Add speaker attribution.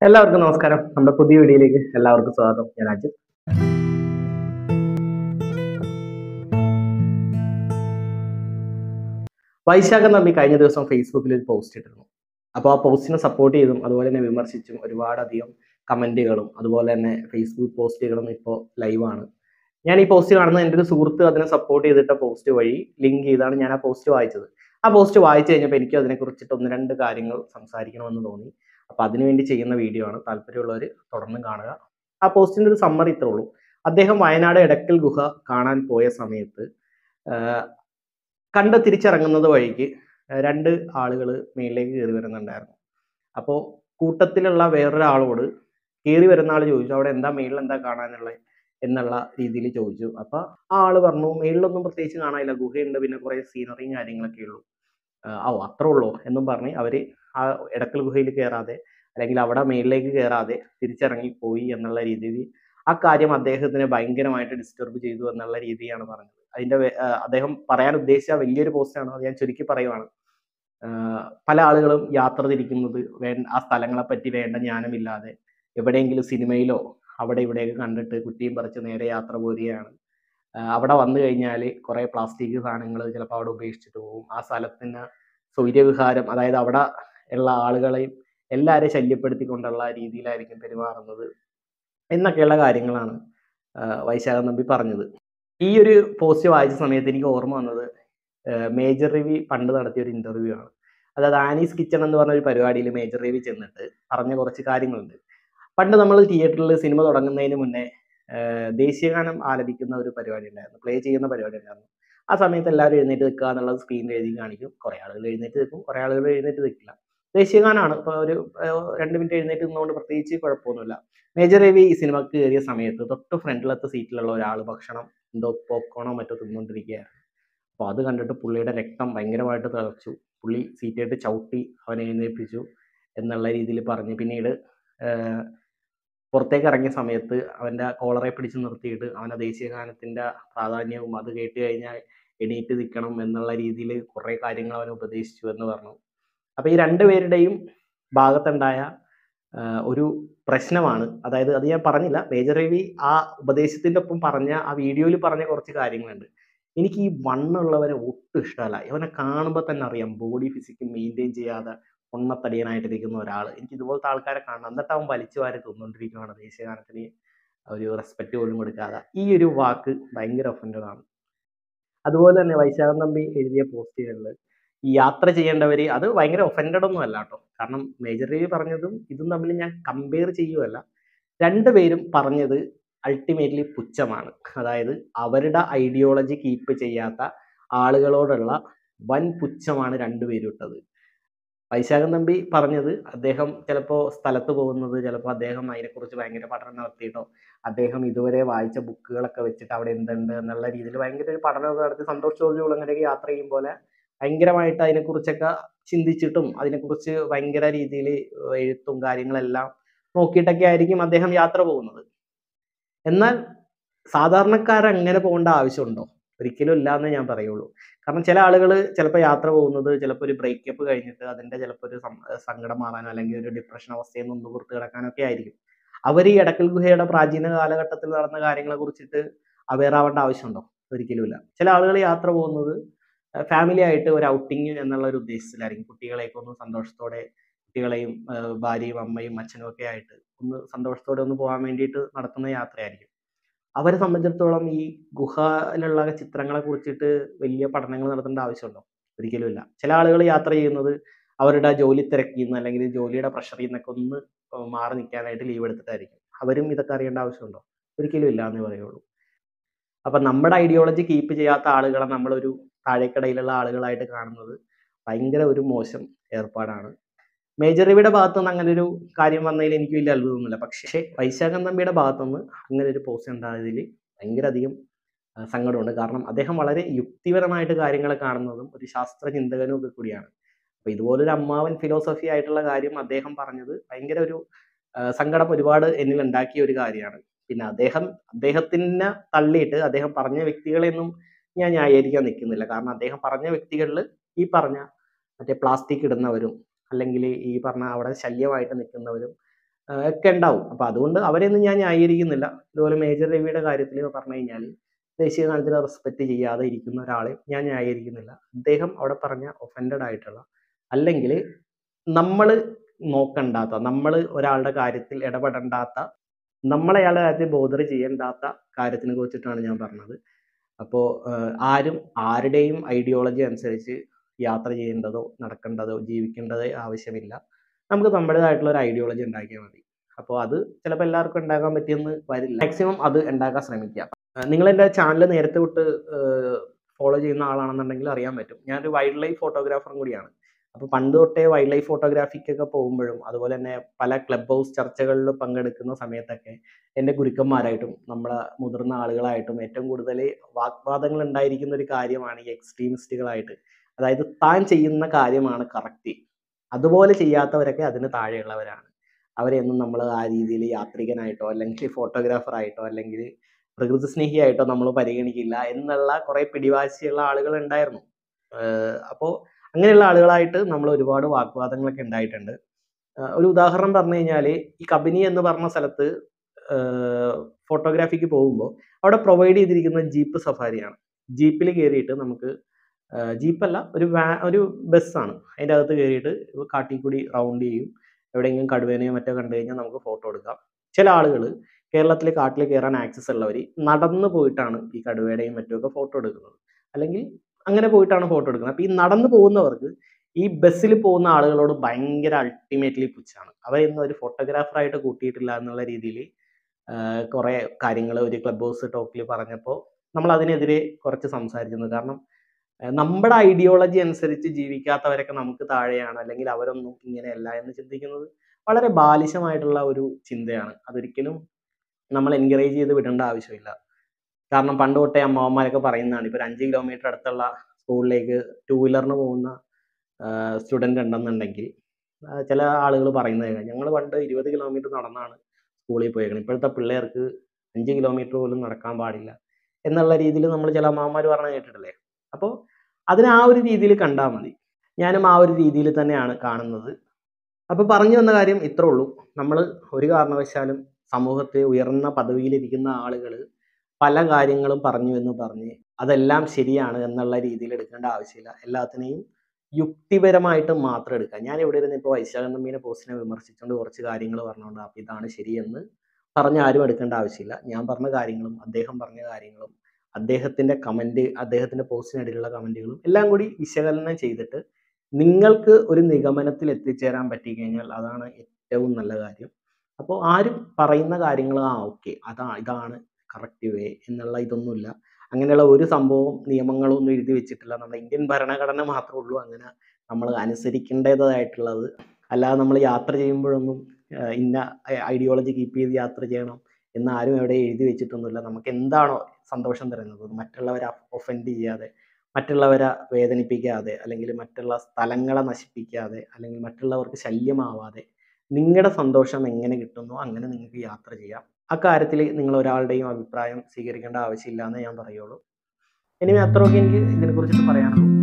Speaker 1: എല്ലാവർക്കും നമസ്കാരം നമ്മുടെ പുതിയ വീഡിയോയിലേക്ക് എല്ലാവർക്കും സ്വാഗതം ഞാൻ അജിത് വൈശാഖം തമ്പി കഴിഞ്ഞ ദിവസം ഫേസ്ബുക്കിൽ ഒരു പോസ്റ്റ് ഇട്ടിരുന്നു അപ്പോൾ ആ പോസ്റ്റിനെ സപ്പോർട്ട് ചെയ്തും അതുപോലെ തന്നെ വിമർശിച്ചും ഒരുപാടധികം കമന്റുകളും അതുപോലെ തന്നെ ഫേസ്ബുക്ക് പോസ്റ്റുകളും ഇപ്പോൾ ലൈവാണ് ഞാൻ ഈ പോസ്റ്റ് കാണുന്നത് എൻ്റെ ഒരു സുഹൃത്ത് അതിനെ സപ്പോർട്ട് ചെയ്തിട്ട പോസ്റ്റ് വഴി ലിങ്ക് ചെയ്താണ് ഞാൻ ആ പോസ്റ്റ് വായിച്ചത് ആ പോസ്റ്റ് വായിച്ചു കഴിഞ്ഞപ്പോൾ എനിക്ക് അതിനെക്കുറിച്ചിട്ട് ഒന്ന് രണ്ട് കാര്യങ്ങൾ സംസാരിക്കണമെന്ന് തോന്നി അപ്പൊ അതിനുവേണ്ടി ചെയ്യുന്ന വീഡിയോ ആണ് താല്പര്യമുള്ളവർ തുടർന്ന് കാണുക ആ പോസ്റ്റിന്റെ ഒരു സമ്മറി ഇത്രേ ഉള്ളൂ അദ്ദേഹം വയനാട് എടക്കൽ ഗുഹ കാണാൻ പോയ സമയത്ത് ആഹ് കണ്ട് തിരിച്ചിറങ്ങുന്നത് വഴിക്ക് രണ്ട് ആളുകൾ മേളിലേക്ക് കയറി വരുന്നുണ്ടായിരുന്നു അപ്പോൾ കൂട്ടത്തിലുള്ള വേറൊരാളോട് കയറി വരുന്ന ആൾ ചോദിച്ചു അവിടെ എന്താ മേളിൽ എന്താ കാണാനുള്ളത് എന്നുള്ള രീതിയിൽ ചോദിച്ചു അപ്പൊ ആ ആള് പറഞ്ഞു മേളിലൊന്നും പ്രത്യേകിച്ച് കാണാനില്ല ഗുഹയുണ്ട് പിന്നെ കുറെ സീനറിയും കാര്യങ്ങളൊക്കെ ഉള്ളൂ ആഹ് ഓ അത്രേ ഉള്ളൂ എന്നും പറഞ്ഞ് അവര് ആ എടക്കൽ ഗുഹയിൽ കയറാതെ അല്ലെങ്കിൽ അവിടെ മേളിലേക്ക് കയറാതെ തിരിച്ചിറങ്ങി പോയി എന്നുള്ള രീതിയിൽ ആ കാര്യം അദ്ദേഹത്തിനെ ഭയങ്കരമായിട്ട് ഡിസ്റ്റർബ് ചെയ്തു എന്നുള്ള രീതിയാണ് പറഞ്ഞത് അതിന്റെ വേ- ആ, അദ്ദേഹം പറയാൻ ഉദ്ദേശിച്ച വലിയൊരു പോസ്റ്റാണ് അത് ഞാൻ ചുരുക്കി പറയുവാണ് ആഹ് പല ആളുകളും യാത്ര തിരിക്കുന്നത് വേണ്ട ആ സ്ഥലങ്ങളെ പറ്റി വേണ്ട ജ്ഞാനമില്ലാതെ എവിടെയെങ്കിലും സിനിമയിലോ അവിടെ ഇവിടെയൊക്കെ കണ്ടിട്ട് കുറ്റിയും പറിച്ച് നേരെ യാത്ര പോരുകയാണ് ആഹ് അവിടെ വന്നു കഴിഞ്ഞാൽ കുറെ പ്ലാസ്റ്റിക് സാധനങ്ങൾ ചിലപ്പോൾ അവിടെ ഉപേക്ഷിച്ചിട്ട് പോകും ആ സ്ഥലത്തിന് സൗര്യവിഹാരം അതായത് അവിടെ ഉള്ള ആളുകളെയും എല്ലാവരെയും ശല്യപ്പെടുത്തിക്കൊണ്ടുള്ള രീതിയിലായിരിക്കും പെരുമാറുന്നത് എന്നൊക്കെയുള്ള കാര്യങ്ങളാണ് ആഹ് വൈശാഖൻ തമ്പി പറഞ്ഞത് ഈ ഒരു പോസ്റ്റ് വായിച്ച സമയത്ത് എനിക്ക് ഓർമ്മ വന്നത് ആഹ് മേജർ രവി പണ്ട് നടത്തിയ ഒരു ഇന്റർവ്യൂ ആണ് അതായത് ആനീസ് കിച്ചൺ എന്ന് പറഞ്ഞ ഒരു പരിപാടിയിൽ മേജർ രവി ചെന്നിട്ട് പറഞ്ഞ കുറച്ച് കാര്യങ്ങളുണ്ട് പണ്ട് നമ്മൾ തിയേറ്ററിൽ സിനിമ തുടങ്ങുന്നതിന് മുന്നേ ആഹ് ദേശീയഗാനം ആലപിക്കുന്ന ഒരു പരിപാടി ഉണ്ടായിരുന്നു പ്ലേ ചെയ്യുന്ന പരിപാടി ഉണ്ടായിരുന്നു ആ സമയത്ത് എല്ലാവരും എഴുന്നേറ്റ് നിൽക്കുക എന്നുള്ളത് സ്ക്രീനിൽ എഴുതി കാണിക്കും കുറേ ആളുകൾ എഴുന്നേറ്റ് നിൽക്കും കുറേ ആളുകൾ എഴുന്നേറ്റ് നിൽക്കില്ല ദേശീയഗാനാണ് ഇപ്പോൾ ഒരു ആഹ് രണ്ട് മിനിറ്റ് എഴുന്നേറ്റ് നിന്നുകൊണ്ട് പ്രത്യേകിച്ച് കുഴപ്പമൊന്നുമില്ല മേജർ രവി ഈ സിനിമക്ക് കയറിയ സമയത്ത് തൊട്ട് ഫ്രണ്ടിലത്തെ സീറ്റിലുള്ള ഒരാൾ ഭക്ഷണം എന്തോ പോപ്കോണോ മറ്റോ തിന്നുകൊണ്ടിരിക്കുകയായിരുന്നു അപ്പോൾ അത് കണ്ടിട്ട് പുള്ളിയുടെ രക്തം ഭയങ്കരമായിട്ട് തിളച്ചു പുള്ളി സീറ്റായിട്ട് ചവിട്ടി അവനെ എഴുന്നേൽപ്പിച്ചു എന്നുള്ള രീതിയിൽ പറഞ്ഞ് പിന്നീട് ആഹ് പുറത്തേക്ക് ഇറങ്ങിയ സമയത്ത് അവൻ്റെ കോളറെ പിടിച്ച് നിർത്തിയിട്ട് അവൻ്റെ ദേശീയഗാനത്തിൻ്റെ പ്രാധാന്യവും അത് കേട്ട് കഴിഞ്ഞാൽ എണീറ്റ് നിൽക്കണം എന്നുള്ള രീതിയിൽ കുറേ കാര്യങ്ങൾ അവനെ ഉപദേശിച്ചു എന്ന് പറഞ്ഞു അപ്പോൾ ഈ രണ്ടുപേരുടെയും ഭാഗത്തുണ്ടായ ആഹ് ഒരു പ്രശ്നമാണ് അതായത് അത് ഞാൻ പറഞ്ഞില്ല മേജർ രവി ആ ഉപദേശത്തിൻ്റെ ഒപ്പം പറഞ്ഞ ആ വീഡിയോയിൽ പറഞ്ഞ കുറച്ച് കാര്യങ്ങളുണ്ട് എനിക്ക് ഈ വണ്ണുള്ളവരെ ഒട്ടും ഇഷ്ടമല്ല ഇവനെ കാണുമ്പോൾ തന്നെ അറിയാം ബോഡി ഫിസിക്ക് മെയിൻറ്റെയിൻ ചെയ്യാതെ പൊണ്ണത്തടിയനായിട്ടിരിക്കുന്ന ഒരാൾ എനിക്ക് ഇതുപോലത്തെ ആൾക്കാരെ കാണണം എന്നിട്ട് അവൻ വലിച്ചു വാരി തിന്നുകൊണ്ടിരിക്കുകയാണ് ദേശീയഗാനത്തിന് ഒരു റെസ്പെക്റ്റ് പോലും കൊടുക്കാതെ ഈ ഒരു വാക്ക് ഭയങ്കര ഒഫൻഡഡ് ആണ് അതുപോലെ തന്നെ വൈശാഖൻ തമ്പി എഴുതിയ പോസ്റ്റുകളിൽ ഈ യാത്ര ചെയ്യേണ്ടവർ അത് ഭയങ്കര ഒഫൻഡഡ് ഒന്നും അല്ല കേട്ടോ കാരണം മേജർ രവി പറഞ്ഞതും ഇതും തമ്മിൽ ഞാൻ കമ്പയർ ചെയ്യുമല്ല രണ്ടുപേരും പറഞ്ഞത് അൾട്ടിമേറ്റ്ലി പുച്ഛമാണ് അതായത് അവരുടെ ഐഡിയോളജി കീപ്പ് ചെയ്യാത്ത ആളുകളോടുള്ള വൻ പുച്ഛമാണ് രണ്ടുപേരും ഇട്ടത് വൈശാഖൻ തമ്പി പറഞ്ഞത് അദ്ദേഹം ചിലപ്പോൾ സ്ഥലത്ത് പോകുന്നത് ചിലപ്പോൾ അദ്ദേഹം അതിനെക്കുറിച്ച് ഭയങ്കര പഠനം നടത്തിയിട്ടോ അദ്ദേഹം ഇതുവരെ വായിച്ച ബുക്കുകളൊക്കെ വെച്ചിട്ട് അവിടെ എന്തുണ്ട് എന്നുള്ള രീതിയിൽ ഭയങ്കര ഒരു പഠനമൊക്കെ നടത്തി സന്തോഷ് ജോർജ് കുളങ്ങരയ്ക്ക് യാത്ര ചെയ്യും പോലെ ഭയങ്കരമായിട്ട് അതിനെക്കുറിച്ചൊക്കെ ചിന്തിച്ചിട്ടും അതിനെക്കുറിച്ച് ഭയങ്കര രീതിയിൽ എഴുത്തും കാര്യങ്ങളെല്ലാം നോക്കിയിട്ടൊക്കെ ആയിരിക്കും അദ്ദേഹം യാത്ര പോകുന്നത് എന്നാൽ സാധാരണക്കാരൻ അങ്ങനെ പോകേണ്ട ആവശ്യമുണ്ടോ ഒരിക്കലും ഇല്ല എന്ന് ഞാൻ പറയുള്ളൂ കാരണം ചില ആളുകൾ ചിലപ്പോൾ യാത്ര പോകുന്നത് ചിലപ്പോൾ ഒരു ബ്രേക്കപ്പ് കഴിഞ്ഞിട്ട് അതിൻ്റെ ചിലപ്പോൾ ഒരു സം- സങ്കടം മാറാനോ അല്ലെങ്കിൽ ഒരു ഡിപ്രഷൻ അവസ്ഥയിൽ നിന്ന് ഒന്ന് പുറത്ത് കിടക്കാനൊക്കെ ആയിരിക്കും അവർ ഈ എടക്കൽ ഗുഹയുടെ പ്രാചീന കാലഘട്ടത്തിൽ നടന്ന കാര്യങ്ങളെ കുറിച്ചിട്ട് അവെയർ ആവേണ്ട ആവശ്യമുണ്ടോ ഒരിക്കലുമില്ല ചില ആളുകൾ യാത്ര പോകുന്നത് ഫാമിലി ആയിട്ട് ഒരു ഔട്ടിങ് എന്നുള്ള ഒരു ഉദ്ദേശത്തിലായിരിക്കും കുട്ടികളെയൊക്കെ ഒന്ന് സന്തോഷത്തോടെ കുട്ടികളെയും ആ, ഭാര്യയും അമ്മയും അച്ഛനും ഒക്കെ ആയിട്ട് ഒന്ന് സന്തോഷത്തോടെ ഒന്ന് പോകാൻ വേണ്ടിയിട്ട് നടത്തുന്ന യാത്രയായിരിക്കും അവരെ സംബന്ധിച്ചിടത്തോളം ഈ ഗുഹയിലുള്ള ചിത്രങ്ങളെ കുറിച്ചിട്ട് വലിയ പഠനങ്ങൾ നടത്തേണ്ട ആവശ്യമുണ്ടോ ഒരിക്കലുമില്ല ചില ആളുകൾ യാത്ര ചെയ്യുന്നത് അവരുടെ ജോലി തിരക്കിൽ നിന്ന് അല്ലെങ്കിൽ ജോലിയുടെ പ്രഷറിൽ നിന്നൊക്കെ ഒന്ന് മാറി നിൽക്കാനായിട്ട് ലീവ് എടുത്തിട്ടായിരിക്കും അവരും ഇതൊക്കെ അറിയേണ്ട ആവശ്യമുണ്ടോ ഒരിക്കലും ഇല്ല എന്ന് പറയുള്ളൂ അപ്പൊ നമ്മുടെ ഐഡിയോളജി കീപ്പ് ചെയ്യാത്ത ആളുകളെ നമ്മളൊരു താഴേക്കടയിലുള്ള ആളുകളായിട്ട് കാണുന്നത് ഭയങ്കര ഒരു മോശം ഏർപ്പാടാണ് മേജർ രവിയുടെ ഭാഗത്തു നിന്ന് അങ്ങനെ ഒരു കാര്യം വന്നതിൽ എനിക്ക് വലിയ അത്ഭുതമൊന്നുമില്ല പക്ഷേ വൈശാഖൻ തമ്പിയുടെ ഭാഗത്തു നിന്ന് അങ്ങനെ ഒരു പോസ്റ്റ് ഉണ്ടായതിൽ ഭയങ്കര അധികം ആ, സങ്കടമുണ്ട് കാരണം അദ്ദേഹം വളരെ യുക്തിപരമായിട്ട് കാര്യങ്ങളെ കാണുന്നതും ഒരു ശാസ്ത്ര ചിന്തകനും ഒക്കെ കൂടിയാണ് അപ്പൊ ഇതുപോലൊരു അമ്മാവൻ ഫിലോസഫി ആയിട്ടുള്ള കാര്യം അദ്ദേഹം പറഞ്ഞത് ഭയങ്കര ഒരു ആ, സങ്കടം ഒരുപാട് എന്നിൽ ഉണ്ടാക്കിയ ഒരു കാര്യമാണ് പിന്നെ അദ്ദേഹം അദ്ദേഹത്തിനെ തള്ളിയിട്ട് അദ്ദേഹം പറഞ്ഞ വ്യക്തികളെയൊന്നും ഞാൻ ന്യായീകരിക്കാൻ നിൽക്കുന്നില്ല കാരണം അദ്ദേഹം പറഞ്ഞ വ്യക്തികളിൽ ഈ പറഞ്ഞ മറ്റേ പ്ലാസ്റ്റിക് ഇടുന്നവരും അല്ലെങ്കിൽ ഈ പറഞ്ഞ അവിടെ ശല്യമായിട്ട് നിൽക്കുന്നവരും ആഹ് ഒക്കെ ഉണ്ടാവും അപ്പൊ അതുകൊണ്ട് അവരെയൊന്നും ഞാൻ ന്യായീകരിക്കുന്നില്ല ഇതുപോലെ മേജർ രവിയുടെ കാര്യത്തിൽ പറഞ്ഞു കഴിഞ്ഞാൽ ദേശീയ ഗാനത്തിനെ റെസ്പെക്ട് ചെയ്യാതെ ഇരിക്കുന്ന ഒരാളെ ഞാൻ ന്യായീകരിക്കുന്നില്ല അദ്ദേഹം അവിടെ പറഞ്ഞ ഒഫൻഡഡ് ആയിട്ടുള്ള അല്ലെങ്കിൽ നമ്മൾ നോക്കണ്ടാത്ത നമ്മൾ ഒരാളുടെ കാര്യത്തിൽ ഇടപെടണ്ടാത്ത നമ്മളെ അയാളുടെ കാര്യത്തിൽ ബോധർ ചെയ്യേണ്ടാത്ത കാര്യത്തിനെ കുറിച്ചിട്ടാണ് ഞാൻ പറഞ്ഞത് അപ്പോൾ ആരും ആരുടെയും ഐഡിയോളജി അനുസരിച്ച് യാത്ര ചെയ്യേണ്ടതോ നടക്കേണ്ടതോ ജീവിക്കേണ്ടതോ ആവശ്യമില്ല നമുക്ക് നമ്മുടേതായിട്ടുള്ള ഒരു ഐഡിയോളജി ഉണ്ടാക്കിയാൽ മതി അപ്പോൾ അത് ചിലപ്പോൾ എല്ലാവർക്കും ഉണ്ടാക്കാൻ പറ്റിയെന്ന് വരില്ല മാക്സിമം അത് ഉണ്ടാക്കാൻ ശ്രമിക്കുക നിങ്ങൾ എൻ്റെ ചാനൽ നേരത്തെ വിട്ട് ഫോളോ ചെയ്യുന്ന ആളാണെന്നുണ്ടെങ്കിൽ അറിയാൻ പറ്റും ഞാനൊരു വൈൽഡ് ലൈഫ് ഫോട്ടോഗ്രാഫറും കൂടിയാണ് അപ്പോൾ പണ്ട് തൊട്ടേ വൈൽഡ് ലൈഫ് ഫോട്ടോഗ്രാഫിക്കൊക്കെ പോകുമ്പോഴും അതുപോലെ തന്നെ പല ക്ലബ് ഹൗസ് ചർച്ചകളിൽ പങ്കെടുക്കുന്ന സമയത്തൊക്കെ എൻ്റെ ഗുരുക്കന്മാരായിട്ടും നമ്മളെ മുതിർന്ന ആളുകളായിട്ടും ഏറ്റവും കൂടുതൽ വാഗ്വാദങ്ങൾ ഉണ്ടായിരിക്കുന്ന ഒരു കാര്യമാണ് ഈ എക്സ്ട്രീമിസ്റ്റുകളായിട്ട് അതായത് താൻ ചെയ്യുന്ന കാര്യമാണ് കറക്റ്റ് അതുപോലെ ചെയ്യാത്തവരൊക്കെ അതിന് താഴെയുള്ളവരാണ് അവരെയൊന്നും നമ്മൾ ആ രീതിയിൽ യാത്രികനായിട്ടോ അല്ലെങ്കിൽ ഫോട്ടോഗ്രാഫറായിട്ടോ അല്ലെങ്കിൽ പ്രകൃതി സ്നേഹിയായിട്ടോ നമ്മൾ പരിഗണിക്കില്ല എന്നുള്ള കുറെ പിടിവാശിയുള്ള ആളുകൾ ഉണ്ടായിരുന്നു അപ്പോൾ അങ്ങനെയുള്ള ആളുകളായിട്ട് നമ്മൾ ഒരുപാട് വാഗ്വാദങ്ങളൊക്കെ ഉണ്ടായിട്ടുണ്ട് ആഹ് ഒരു ഉദാഹരണം പറഞ്ഞു കഴിഞ്ഞാൽ ഈ കബനി എന്ന് പറഞ്ഞ സ്ഥലത്ത് ഫോട്ടോഗ്രാഫിക്ക് പോകുമ്പോൾ അവിടെ പ്രൊവൈഡ് ചെയ്തിരിക്കുന്നത് ജീപ്പ് സഫാരിയാണ് ജീപ്പിൽ കയറിയിട്ട് നമുക്ക് ജീപ്പല്ല ഒരു വാ ഒരു ബസ്സാണ് അതിൻ്റെ അകത്ത് കയറിയിട്ട് കാട്ടിൽ കൂടി റൗണ്ട് ചെയ്യും എവിടെയെങ്കിലും കടുവേനെയോ മറ്റോ കണ്ടു കഴിഞ്ഞാൽ നമുക്ക് ഫോട്ടോ എടുക്കാം ചില ആളുകൾ കേരളത്തിലെ കാട്ടിൽ കയറാൻ ആക്സസ് ഉള്ളവർ നടന്നു പോയിട്ടാണ് ഈ കടുവയുടെയും മറ്റുമൊക്കെ ഫോട്ടോ എടുക്കുന്നത് അല്ലെങ്കിൽ അങ്ങനെ പോയിട്ടാണ് ഫോട്ടോ എടുക്കുന്നത് അപ്പോൾ ഈ നടന്നു പോകുന്നവർക്ക് ഈ ബസ്സിൽ പോകുന്ന ആളുകളോട് ഭയങ്കര അൾട്ടിമേറ്റ്ലി പുച്ഛാണ് അവരെയൊന്നും ഒരു ഫോട്ടോഗ്രാഫറായിട്ട് കൂട്ടിയിട്ടില്ല എന്നുള്ള രീതിയിൽ കുറേ കാര്യങ്ങൾ ഒരു ക്ലബ് ഹൗസ് ടോക്കിൽ പറഞ്ഞപ്പോൾ നമ്മൾ അതിനെതിരെ കുറച്ച് സംസാരിച്ചിരുന്നു കാരണം ഏഹ് നമ്മുടെ ഐഡിയോളജി അനുസരിച്ച് ജീവിക്കാത്തവരൊക്കെ നമുക്ക് താഴെയാണ് അല്ലെങ്കിൽ അവരൊന്നും ഇങ്ങനെയല്ല എന്ന് ചിന്തിക്കുന്നത് വളരെ ബാലിശമായിട്ടുള്ള ഒരു ചിന്തയാണ് അതൊരിക്കലും നമ്മൾ എൻകറേജ് ചെയ്ത് വിടേണ്ട ആവശ്യമില്ല കാരണം പണ്ട് തൊട്ടേ അമ്മാവന്മാരൊക്കെ പറയുന്നതാണ് ഇപ്പോൾ ഒരു അഞ്ച് കിലോമീറ്റർ അടുത്തുള്ള സ്കൂളിലേക്ക് ടൂ വീലറിന് പോകുന്ന സ്റ്റുഡൻ്റ് ഉണ്ടെന്നുണ്ടെങ്കിൽ ആ, ചില ആളുകൾ പറയുന്നത് കേൾക്കാം ഞങ്ങൾ പണ്ട് ഇരുപത് കിലോമീറ്റർ നടന്നാണ് സ്കൂളിൽ പോയേക്കുന്നത് ഇപ്പോഴത്തെ പിള്ളേർക്ക് അഞ്ച് കിലോമീറ്റർ പോലും നടക്കാൻ പാടില്ല എന്നുള്ള രീതിയിൽ നമ്മൾ ചില അമ്മാവന്മാർ പറഞ്ഞ് കേട്ടിട്ടില്ലേ അപ്പോൾ അതിനെ ആ ഒരു രീതിയിൽ കണ്ടാൽ മതി ഞാനും ആ ഒരു രീതിയിൽ തന്നെയാണ് കാണുന്നത് അപ്പോൾ പറഞ്ഞു വന്ന കാര്യം ഇത്രേ ഉള്ളൂ നമ്മൾ ഒരു കാരണവശാലും സമൂഹത്തിൽ ഉയർന്ന പദവിയിലിരിക്കുന്ന ആളുകൾ പല കാര്യങ്ങളും പറഞ്ഞു എന്ന് പറഞ്ഞ് അതെല്ലാം ശരിയാണ് എന്നുള്ള രീതിയിൽ എടുക്കേണ്ട ആവശ്യമില്ല എല്ലാത്തിനെയും യുക്തിപരമായിട്ട് മാത്രം എടുക്കുക ഞാൻ ഇവിടെ ഇരുന്ന് ഇപ്പോൾ വൈശാഖന്തമ്മീനെ പോസ്റ്റിനെ വിമർശിച്ചുകൊണ്ട് കുറച്ച് കാര്യങ്ങൾ പറഞ്ഞുകൊണ്ട് അപ്പോൾ ഇതാണ് ശരിയെന്ന് പറഞ്ഞ ആരും എടുക്കേണ്ട ആവശ്യമില്ല ഞാൻ പറഞ്ഞ കാര്യങ്ങളും അദ്ദേഹം പറഞ്ഞ കാര്യങ്ങളും അദ്ദേഹത്തിന്റെ കമന്റ് അദ്ദേഹത്തിന്റെ പോസ്റ്റിനിടയിലുള്ള കമന്റുകളും എല്ലാം കൂടി വിശകലനം ചെയ്തിട്ട് നിങ്ങൾക്ക് ഒരു നിഗമനത്തിൽ എത്തിച്ചേരാൻ പറ്റി കഴിഞ്ഞാൽ അതാണ് ഏറ്റവും നല്ല കാര്യം അപ്പോൾ ആരും പറയുന്ന കാര്യങ്ങൾ ആ ഓക്കെ അതാ ഇതാണ് കറക്റ്റ് വേ എന്നുള്ള ഇതൊന്നുമില്ല അങ്ങനെയുള്ള ഒരു സംഭവവും നിയമങ്ങളും ഒന്നും എഴുതി വെച്ചിട്ടില്ല നമ്മുടെ ഇന്ത്യൻ ഭരണഘടന മാത്രമേ ഉള്ളൂ അങ്ങനെ നമ്മൾ അനുസരിക്കേണ്ടതായിട്ടുള്ളത് അല്ലാതെ നമ്മൾ യാത്ര ചെയ്യുമ്പോഴൊന്നും ആഹ് ഇന്ന ഐഡിയോളജി കീപ്പ് ചെയ്ത് യാത്ര ചെയ്യണം എന്ന് ആരും എവിടെ എഴുതി വെച്ചിട്ടൊന്നുമില്ല നമുക്ക് എന്താണോ സന്തോഷം തരുന്നത് മറ്റുള്ളവരെ ഒഫൻഡ് ചെയ്യാതെ മറ്റുള്ളവരെ വേദനിപ്പിക്കാതെ അല്ലെങ്കിൽ മറ്റുള്ള സ്ഥലങ്ങളെ നശിപ്പിക്കാതെ അല്ലെങ്കിൽ മറ്റുള്ളവർക്ക് ശല്യമാവാതെ നിങ്ങളുടെ സന്തോഷം എങ്ങനെ കിട്ടുന്നോ അങ്ങനെ നിങ്ങൾക്ക് യാത്ര ചെയ്യാം അക്കാര്യത്തിൽ നിങ്ങൾ ഒരാളുടെയും അഭിപ്രായം സ്വീകരിക്കേണ്ട ആവശ്യമില്ല എന്ന് ഞാൻ പറയുള്ളൂ ഇനി അത്രയൊക്കെ എനിക്ക് ഇതിനെക്കുറിച്ചിട്ട് പറയാനുള്ളൂ